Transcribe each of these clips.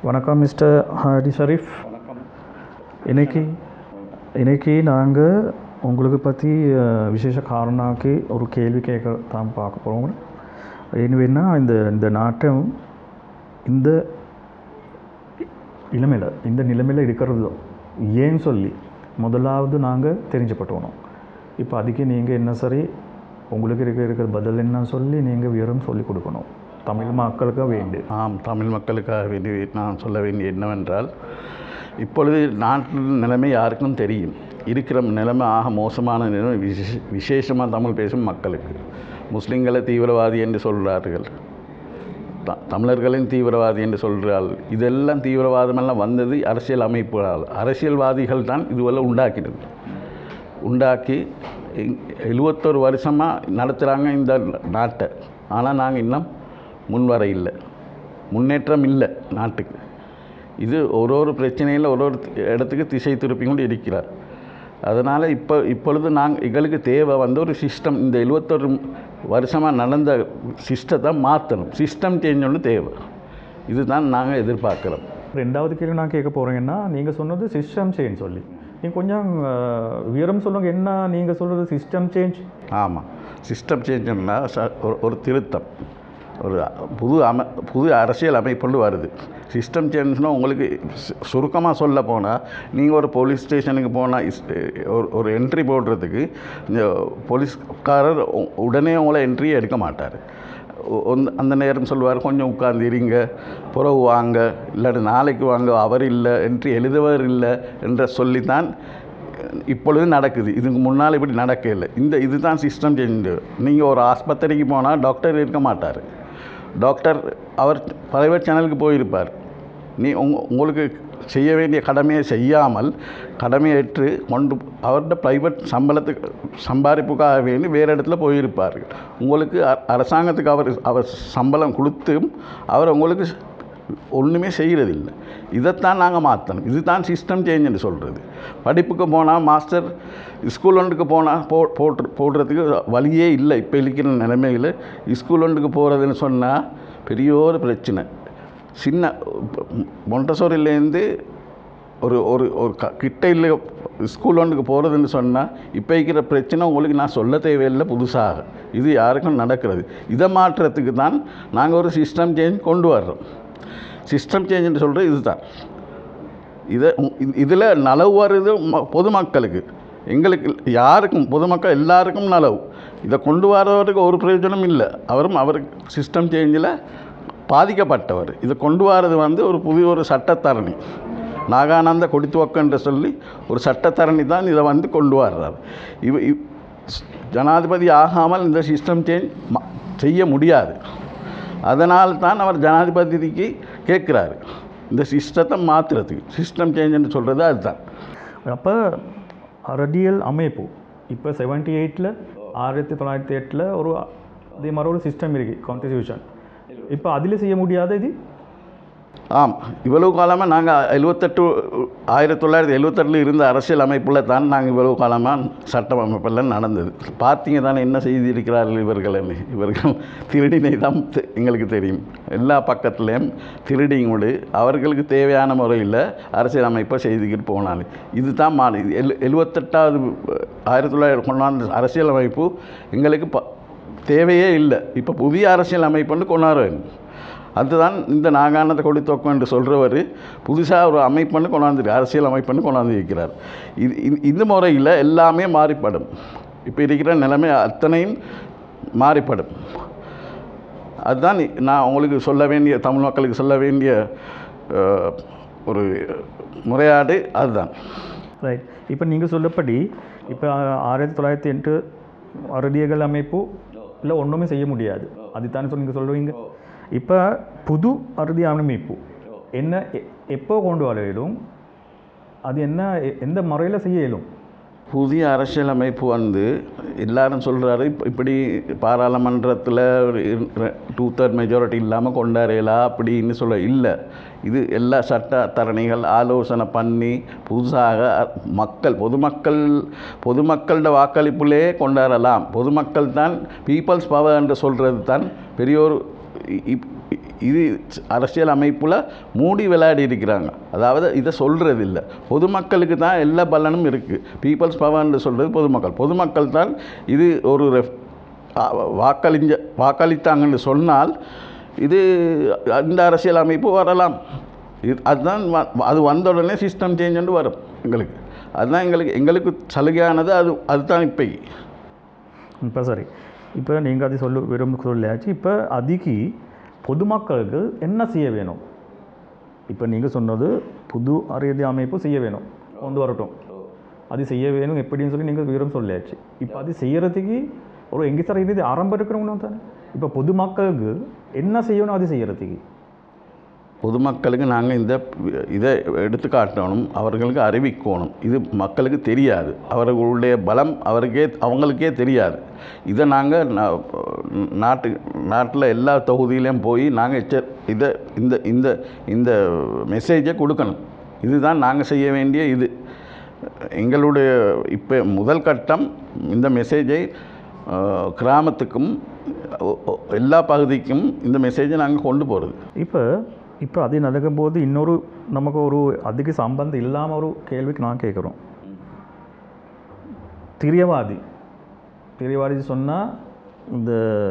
வணக்கம் mister Hardy Sharif இன்னைக்கு இன்னைக்கு நாங்கள் உங்களுக்கு பற்றி அஹ், விசேஷ காரணாக்கு ஒரு கேள்வி கேட்க தான் பார்க்க போகிறோம் என்னவேன்னா இந்த இந்த நாட்டம் இந்த நிலைமையில் இந்த நிலைமையில் இருக்கிறது ஏன்னு சொல்லி முதலாவது நாங்கள் தெரிஞ்சுப்பட்டோணும் இப்போ அதுக்கு நீங்கள் என்ன சரி உங்களுக்கு இருக்க இருக்கிற பதில் என்ன சொல்லி நீங்கள் விவரம் சொல்லி கொடுக்கணும் தமிழ் மக்களுக்கு வேண்டு ஆம் தமிழ் மக்களுக்காக வேண்டி நான் சொல்ல வேண்டிய என்னவென்றால் இப்பொழுது நாட்டின் நிலைமை யாருக்கும் தெரியும் இருக்கிற நிலைமை ஆக மோசமான நிலைமை விசேஷ விசேஷமாக தமிழ் பேசும் மக்களுக்கு முஸ்லீம்களை தீவிரவாதி என்று சொல்கிறார்கள் த- தமிழர்களின் தீவிரவாதி என்று சொல்கிறாள் இதெல்லாம் தீவிரவாதமெல்லாம் வந்தது அரசியல் அமைப்புகளால் அரசியல்வாதிகள் தான் இதுவெல்லாம் உண்டாக்கினது உண்டாக்கி இ- எழுவத்தொரு வருஷமாக நடத்துகிறாங்க இந்த நாட்டை ஆனால் நாங்கள் இன்னும் முன்வர இல்லை முன்னேற்றம் இல்லை நாட்டுக்கு இது ஒரு ஒரு பிரச்சனையில் ஒரு ஒரு இடத்துக்கு திசை திருப்பி கொண்டு இருக்கிறார் அதனால் இப்போ இப்பொழுது நாங்கள் எங்களுக்கு தேவை வந்து ஒரு சிஸ்டம் இந்த எழுவத்தொரு வருஷமாக நடந்த சிஸ்டத்தை மாற்றணும் சிஸ்டம் சேஞ்ச் ஒன்று தேவை இதுதான் நாங்கள் எதிர்பார்க்குறோம் ரெண்டாவது கேள்வி நான் கேட்க போகிறேங்கன்னா நீங்கள் சொன்னது சிஸ்டம் சேஞ்ச் சொல்லி நீங்கள் கொஞ்சம் அஹ், விவரம் சொல்லுங்க என்ன நீங்கள் சொல்கிறது சிஸ்டம் சேஞ்ச் ஆமாம் சிஸ்டம் சேஞ்சுன்னா ச ஒரு ஒரு திருத்தம் ஒரு புது அம புது அரசியல் அமைப்புன்னு வருது சிஸ்டம் சேஞ்சுனா உங்களுக்கு சுருக்கமாக சொல்ல போனால் நீங்கள் ஒரு போலீஸ் ஸ்டேஷனுக்கு போனால் ஒரு ஒரு என்ட்ரி போடுறதுக்கு இந்த போலீஸ்காரர் உ- உடனே உங்களை என்ட்ரி எடுக்க மாட்டார் ஒ- ஒந்த- அந்த நேரம் சொல்லுவார் கொஞ்சம் உட்கார்ந்து இருங்க புறவு வாங்க இல்லாட்டி நாளைக்கு வாங்க அவர் இல்லை என்ட்ரி எழுதுவர் இல்லை என்ற சொல்லித்தான் இப்பொழுது நடக்குது இதுக்கு முன்னால் இப்படி நடக்கல இந்த இதுதான் சிஸ்டம் சேஞ்சு நீங்கள் ஒரு ஆஸ்பத்திரிக்கு போனால் டாக்டர் இருக்க மாட்டார் டாக்டர் அவர் ப்ரைவேட் சேனலுக்கு போயிருப்பார் நீ உங்க உங்களுக்கு செய்ய வேண்டிய கடமையை செய்யாமல் கடமையை ஏற்று கொண்டு அவர்கிட்ட ப்ரைவேட் சம்பளத்துக்கு சம்பாதிப்புக்காக வேண்டி வேறு இடத்துல போயிருப்பார்கள் உங்களுக்கு அ- அரசாங்கத்துக்கு அவர் அவர் சம்பளம் கொடுத்தும் அவர் உங்களுக்கு ஒன்றுமே செய்கிறதில்லை இதைத்தான் நாங்கள் மாற்றணும் இதுதான் சிஸ்டம் சேஞ்சுன்னு சொல்கிறது படிப்புக்கு போனால் மாஸ்டர் ஸ்கூல் ஒன்றுக்கு போனால் போ போட்டு போடுறதுக்கு வழியே இல்லை இப்போ இருக்கிற நிலைமையில் ஸ்கூல் ஒன்றுக்கு போகிறதுன்னு சொன்னால் பெரிய ஒரு பிரச்சனை சின்ன மொண்டசோரிலேருந்து ஒரு ஒரு ஒரு க கிட்ட இல்லை ஸ்கூல் ஒன்றுக்கு போகிறதுன்னு சொன்னால் இப்போ இருக்கிற பிரச்சனை உங்களுக்கு நான் சொல்ல தேவையில்லை புதுசாக இது யாருக்கும் நடக்கிறது இதை மாற்றுறதுக்கு தான் நாங்கள் ஒரு சிஸ்டம் சேஞ்ச் கொண்டு வர்றோம் சிஸ்டம் சேஞ்சுன்னு சொல்கிறது இதுதான் இதை இதில் நலவு வருது ம- பொதுமக்களுக்கு எங்களுக்கு யாருக்கும் பொதுமக்கள் எல்லாருக்கும் நலவு இதை கொண்டு வரவருக்கு ஒரு பிரயோஜனம் இல்லை அவரும் அவர் சிஸ்டம் சேஞ்சில் பாதிக்கப்பட்டவர் இதை கொண்டு வரது வந்து ஒரு புதிய ஒரு சட்டத்தரணி நாகானந்த கொடித்துவக்கன்ற சொல்லி ஒரு சட்டத்தரணி தான் இதை வந்து கொண்டு வர்றார் இவ இவ் ஜனாதிபதி ஆகாமல் இந்த சிஸ்டம் சேஞ்ச் ம- செய்ய முடியாது அதனால் தான் அவர் ஜனாதிபதிக்கு கேட்குறாரு இந்த சிஸ்டத்தை மாற்றுறதுக்கு சிஸ்டம் சேஞ்சுன்னு சொல்கிறது அதுதான் அப்போ அரடியல் அமைப்பு இப்போ செவன்டி எயிட்டில் ஆயிரத்தி தொள்ளாயிரத்தி எட்டில் ஒரு அதே மாதிரி ஒரு சிஸ்டம் இருக்குது கான்ஸ்டியூஷன் இப்போ அதில் செய்ய முடியாத இது ஆம் இவ்வளவு காலமாக நாங்கள் எழுவத்தெட்டு ஆயிரத்தி தொள்ளாயிரத்தி எழுவத்தெட்டில் இருந்த அரசியல் அமைப்பில் தான் நாங்கள் இவ்வளவு காலமாக சட்ட அமைப்பெல்லாம் நடந்தது பார்த்தீங்க தானே என்ன செய்திருக்கிறார்கள் இவர்கள் என்று. இவர்கள் திருடினை தான் தெ- எங்களுக்கு தெரியும் எல்லா பக்கத்துலேயும் திருடிங்கோடு அவர்களுக்கு தேவையான முறையில் அரசியல் அமைப்பை செய்துக்கிட்டு போனாங்க இதுதான் மாறி எழு எழுவத்தெட்டாவது ஆயிரத்தி தொள்ளாயிரத்தி கொண்டாந்த அரசியல் அமைப்பு எங்களுக்கு ப தேவையே இல்லை இப்போ புதிய அரசியல் அமைப்புன்னு கொண்டாட வேண்டும் அதுதான் இந்த நாகானத்தை கொடித்தோக்கம் என்று சொல்கிறவர் புதுசாக ஒரு அமைப்புன்னு கொண்டாந்து அரசியல் அமைப்புன்னு கொண்டாந்து இருக்கிறார் இது இது- இந்த முறையில் எல்லாமே மாறிப்படும் இப்போ இருக்கிற நிலைமை அத்தனையும் மாறிப்படும் அதுதான் நீ- நான் உங்களுக்கு சொல்ல வேண்டிய தமிழ் மக்களுக்கு சொல்ல வேண்டிய அஹ், ஒரு முறையாடு அதுதான் ரைட் இப்போ நீங்கள் சொல்லப்படி இப்போ ஆயிரத்தி தொள்ளாயிரத்தி எட்டு அரடியல் அமைப்பு இல்லை ஒன்றுமே செய்ய முடியாது அதுதானே சொல்லி நீங்கள் சொல்லுவீங்க இப்போ புது அறுதி அமைப்பு என்ன எ- எப்போ கொண்டு வர இயலும் அது என்ன எ- எந்த முறையில் செய்ய இயலும் புதிய அரசியலமைப்பு வந்து எல்லாரும் சொல்கிறாரு இப்படி பாராளுமன்றத்தில் டூ தேர்ட் மெஜாரிட்டி இல்லாமல் கொண்டாடலாம் அப்படின்னு சொல்ல இல்லை இது எல்லா சட்ட தரணிகள் ஆலோசனை பண்ணி புதுசாக மக்கள் பொதுமக்கள் பொதுமக்களோட வாக்களிப்புலே கொண்டாடலாம் பொதுமக்கள் தான் பீப்புள்ஸ் பவர் என்று சொல்கிறது தான் பெரிய ஒரு இ- இப்- இது அரசியல் அமைப்பில் மூடி விளையாடி இருக்கிறாங்க அதாவது இதை சொல்கிறது இல்லை பொதுமக்களுக்கு தான் எல்லா பலனும் இருக்குது பீப்புள்ஸ் பவர்னு சொல்கிறது பொதுமக்கள் பொதுமக்கள் தான் இது ஒரு ரெஃப் ஆ, வாக்களிஞ்ச வாக்களித்தாங்கன்னு சொன்னால் இது அந்த அரசியல் அமைப்பு வரலாம் இது அதுதான் வ- அது வந்த உடனே சிஸ்டம் சேஞ்ச் வரும் எங்களுக்கு அதுதான் எங்களுக்கு எங்களுக்கு சலுகையானது அது அதுதான் இப்போ இப்போ சரி இப்போ நீங்கள் அது சொல்ல விரும்ப சொல்லியாச்சு இப்போ அதுக்கு பொதுமக்களுக்கு என்ன செய்ய வேணும் இப்போ நீங்கள் சொன்னது புது அறுதி அமைப்பு செய்ய வேணும் கொண்டு வரட்டும் அது செய்ய வேணும் எப்படின்னு சொல்லி நீங்கள் விவரம் சொல்லியாச்சு இப்போ அது செய்யறதுக்கு ஒரு எங்கே சார் இது ஆரம்பம் இருக்கிறவங்க தானே இப்போ பொதுமக்களுக்கு என்ன செய்யணும் அது செய்யறதுக்கு பொதுமக்களுக்கு நாங்கள் இந்த இதை எடுத்து காட்டணும் அவர்களுக்கு அறிவிக்கணும் இது மக்களுக்கு தெரியாது அவர்களுடைய பலம் அவருக்கே அவங்களுக்கே தெரியாது இதை நாங்கள் நாட்டு நாட்டில் எல்லா தொகுதியிலையும் போய் நாங்கள் எச்ச இதை இந்த இந்த இந்த மெசேஜை கொடுக்கணும் இதுதான் நாங்கள் செய்ய வேண்டிய இது எங்களுடைய இப்போ முதல் கட்டம் இந்த மெசேஜை அஹ், கிராமத்துக்கும் ஒ- ஒ- எல்லா பகுதிக்கும் இந்த மெசேஜை நாங்கள் கொண்டு போகிறது இப்போ இப்போ அது நடக்கும்போது இன்னொரு நமக்கு ஒரு அதுக்கு சம்பந்தம் இல்லாமல் ஒரு கேள்விக்கு நான் கேட்குறோம் திரியவாதி திரியவாதி சொன்னால் இந்த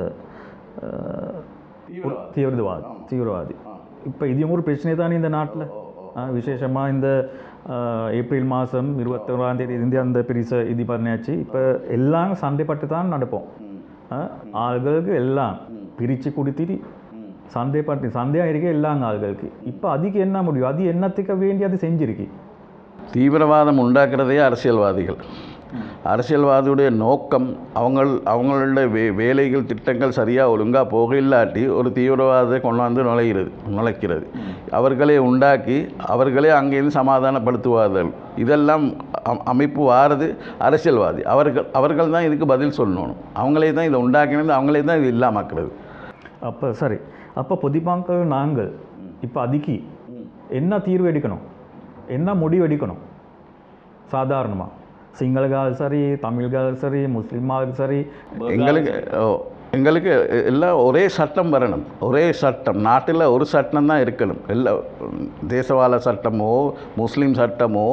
அஹ், ஒரு தீவிரவாதி தீவிரவாதி இப்போ இது ஒரு பிரச்சனை தானே இந்த நாட்டில் விசேஷமாக இந்த அஹ், ஏப்ரல் மாதம் இருபத்தொராம் தேதி இருந்து அந்த பெருச இது பண்ணியாச்சு இப்போ எல்லாம் சண்டைப்பட்டு தான் நடப்போம் அஹ், ஆள்களுக்கு எல்லாம் பிரித்து கொடுத்துட்டு சந்தேகப்பட்டு சந்தேகம் இருக்கு எல்லாங்க ஆள்களுக்கு இப்போ அதுக்கு என்ன முடியும் அது என்னத்துக்கு வேண்டி அது செஞ்சிருக்கு தீவிரவாதம் உண்டாக்குறதே அரசியல்வாதிகள் அரசியல்வாதியுடைய நோக்கம் அவங்கள் அவங்களுடைய வே வேலைகள் திட்டங்கள் சரியாக ஒழுங்காக போக இல்லாட்டி ஒரு தீவிரவாதத்தை கொண்டாந்து நுழைகிறது நுழைக்கிறது அவர்களே உண்டாக்கி அவர்களே அங்கேருந்து சமாதானப்படுத்துவார்கள் இதெல்லாம் அ- அமைப்பு வாரது அரசியல்வாதி அவர்கள் அவர்கள் தான் இதுக்கு பதில் சொல்லணும் அவங்களே தான் இதை உண்டாக்கினது அவங்களே தான் இது இல்லாமக்கிறது அப்போ சரி அப்போ பொதுமக்கள் நாங்கள் இப்போ அதுக்கு என்ன தீர்வு எடுக்கணும் என்ன முடிவு எடுக்கணும் சாதாரணமாக சிங்களர்கள் சரி தமிழ்கள் சரி முஸ்லீம்கள் சரி எங்களுக்கு ஓ, எங்களுக்கு எல்லாம் ஒரே சட்டம் வரணும் ஒரே சட்டம் நாட்டில் ஒரு சட்டம் தான் இருக்கணும் எல்லா தேசவாள சட்டமோ முஸ்லீம் சட்டமோ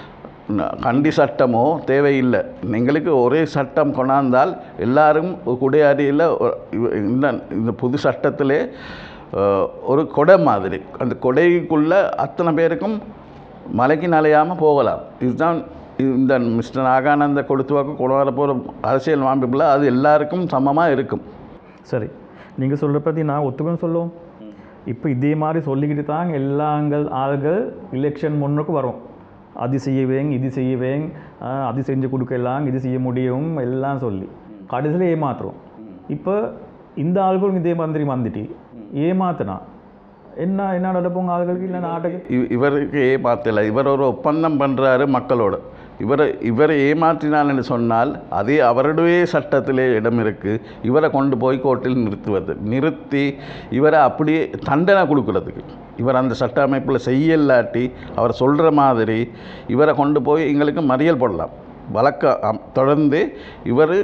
ந- கண்டி சட்டமோ தேவையில்லை எங்களுக்கு ஒரே சட்டம் கொண்டாந்தால் எல்லாரும் குடையாடியில் இந்த இந்த புது சட்டத்திலே அஹ், ஒரு கொடை மாதிரி அந்த கொடைக்குள்ளே அத்தனை பேருக்கும் மலைக்கு நலையாமல் போகலாம் இதுதான் இந்த மிஸ்டர் நாகானந்த கொடுத்துவாக்கு கொண்டு வர போகிற அரசியல் அமைப்பில் அது எல்லாருக்கும் சமமாக இருக்கும் சரி நீங்கள் சொல்கிற பற்றி நான் ஒத்துக்கணும் சொல்லுவோம் இப்போ இதே மாதிரி சொல்லிக்கிட்டு தான் எல்லாங்கள் ஆள்கள் எலெக்ஷன் முன்னுக்கு வரும் அது செய்யவேங்க இது செய்யவேங்க ஆஹ், அது செஞ்சு கொடுக்கலாம் இது செய்ய முடியும் எல்லாம் சொல்லி கடைசியில் ஏமாத்துறோம் இப்போ இந்த ஆள்களும் இதே மாதிரி வந்துட்டு ஏமாத்தினா என்ன என்ன நடப்போங்க ஆள்களுக்கு இல்லை நாட்டுக்கு இவ- இவருக்கு ஏமாத்தலை இவர் ஒரு ஒப்பந்தம் பண்ணுறாரு மக்களோட இவரை இவரை ஏமாற்றினான்னு சொன்னால் அதே அவருடைய சட்டத்திலே இடம் இருக்குது இவரை கொண்டு போய் கோர்ட்டில் நிறுத்துவது நிறுத்தி இவரை அப்படியே தண்டனை கொடுக்கறதுக்கு இவர் அந்த சட்ட அமைப்பில் செய்யலாட்டி அவர் சொல்கிற மாதிரி இவரை கொண்டு போய் எங்களுக்கு மறியல் போடலாம் வழக்க அம்- தொடர்ந்து இவர்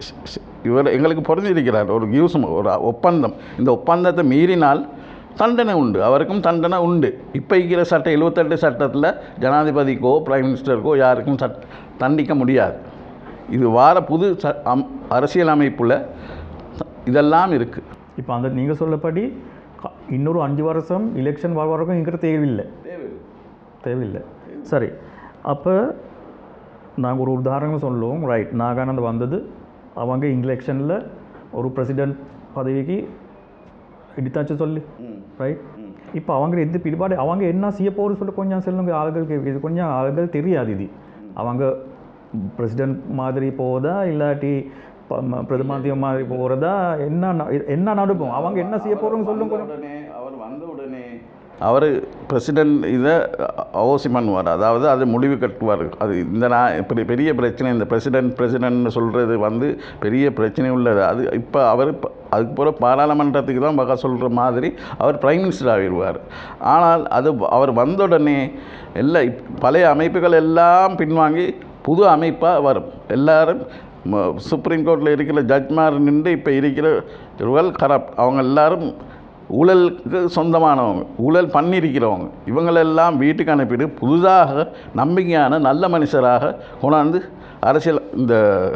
இவர் எங்களுக்கு பொருந்திருக்கிறார் ஒரு யூஸ் ஒரு ஒப்பந்தம் இந்த ஒப்பந்தத்தை மீறினால் தண்டனை உண்டு அவருக்கும் தண்டனை உண்டு இப்போ இருக்கிற சட்டம் எழுபத்தெட்டு சட்டத்தில் ஜனாதிபதிக்கோ பிரைம் மினிஸ்டருக்கோ யாருக்கும் சட் தண்டிக்க முடியாது இது வார புது ச அம் அரசியல் அமைப்பில் இதெல்லாம் இருக்குது இப்போ அந்த நீங்கள் சொல்லப்படி க- இன்னொரு அஞ்சு வருஷம் எலெக்ஷன் வர வரைக்கும் எங்கிட்ட தேவையில்லை தேவையில்லை சரி அப்போ நாங்கள் ஒரு உதாரணம் சொல்லுவோம் ரைட் நாகானந்த் வந்தது அவங்க எலெக்ஷனில் ஒரு பிரசிடென்ட் பதவிக்கு எடுத்தாச்சு சொல்லி ரைட் இப்போ அவங்க எது பிற்பாடு அவங்க என்ன செய்ய போகிறது சொல்லி கொஞ்சம் சொல்லுங்க ஆளுகளுக்கு இது கொஞ்சம் ஆளுகள் தெரியாது இது அவங்க பிரசிடென்ட் மாதிரி போகுதா இல்லாட்டி ப- ம- பிரதம மந்திரி மாதிரி போகிறதா என்ன ந- என்ன நடக்கும் அவங்க என்ன செய்ய போகிறோங்க சொல்லுங்க கொஞ்சம். உடனே அவர் வந்த உடனே அவர் பிரசிடென்ட் இதை அவசியம் பண்ணுவார் அதாவது அது முடிவு கட்டுவார் அது இந்த நான் பெரிய பெரிய பிரச்சனை இந்த பிரசிடென்ட் பிரசிடென்ட்னு சொல்கிறது வந்து பெரிய பிரச்சனை உள்ளது அது இப்போ அவர் ப- அதுக்கு பிறகு பாராளுமன்றத்துக்கு தான் பகா சொல்கிற மாதிரி அவர் பிரைம் மினிஸ்டர் ஆகிடுவார் ஆனால் அது அவர் வந்த உடனே எல்லா இப்- பழைய அமைப்புகள் எல்லாம் பின்வாங்கி புது அமைப்பாக வரும் எல்லாரும் சுப்ரீம் கோர்ட்டில் இருக்கிற ஜட்ஜ்மார் நின்று இப்போ இருக்கிற ருவல் கரப்ட் அவங்க எல்லாரும் ஊழலுக்கு சொந்தமானவங்க ஊழல் பண்ணியிருக்கிறவங்க இவங்களெல்லாம் வீட்டுக்கு அனுப்பிட்டு புதுதாக நம்பிக்கையான நல்ல மனுஷராக கொண்டாந்து அரசியல் இந்த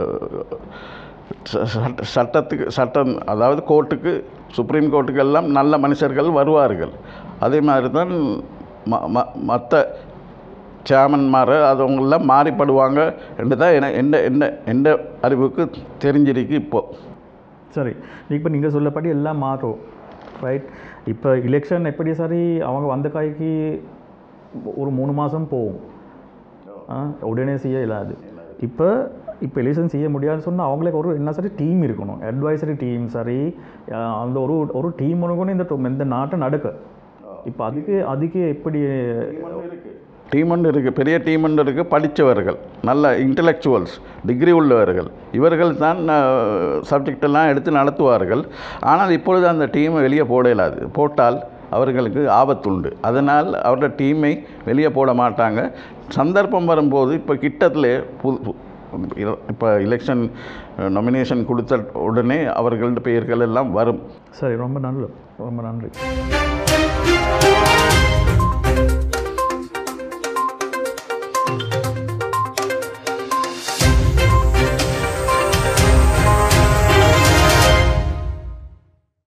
ச- சட்ட சட்டத்துக்கு சட்டம் அதாவது கோர்ட்டுக்கு சுப்ரீம் கோர்ட்டுக்கு எல்லாம் நல்ல மனுஷர்கள் வருவார்கள் அதே மாதிரி தான் ம ம மற்ற சேர்மன்மார் அதுவங்கெல்லாம் மாறிப்படுவாங்க என்று தான் என எந்த எந்த எந்த அறிவுக்கு தெரிஞ்சிருக்கு இப்போது சரி இப்போ நீங்கள் சொல்லப்படி எல்லாம் மாறும் ரைட் இப்போ எலெக்ஷன் எப்படி சரி அவங்க வந்த காய்க்கு ஒரு மூணு மாதம் போகும் ஆ, உடனே செய்ய இல்லாது இப்போ இப்போ எலெக்ஷன் செய்ய முடியாதுன்னு சொன்னால் அவங்களுக்கு ஒரு என்ன சரி டீம் இருக்கணும் அட்வைசரி டீம் சரி ஆ, அந்த ஒரு ஒரு டீம் ஒன்று இந்த டொ- இந்த நாட்டை நடக்க இப்போ அதுக்கு அதுக்கு எப்படி டீம் ஒன்று இருக்குது பெரிய டீம் ஒன்று இருக்குது படித்தவர்கள் நல்ல இன்டலெக்சுவல்ஸ் டிகிரி உள்ளவர்கள் இவர்கள் தான் சப்ஜெக்ட் எல்லாம் எடுத்து நடத்துவார்கள் ஆனால் இப்பொழுது அந்த டீமை வெளியே போட இயலாது போட்டால் அவர்களுக்கு ஆபத்துண்டு அதனால் அவரோட டீமை வெளியே போட மாட்டாங்க சந்தர்ப்பம் வரும்போது இப்போ கிட்டத்தில் புது இப்போ எலெக்ஷன் நாமினேஷன் கொடுத்த உடனே அவர்களோட பெயர்கள் எல்லாம் வரும் சரி ரொம்ப நல்லது ரொம்ப நன்றி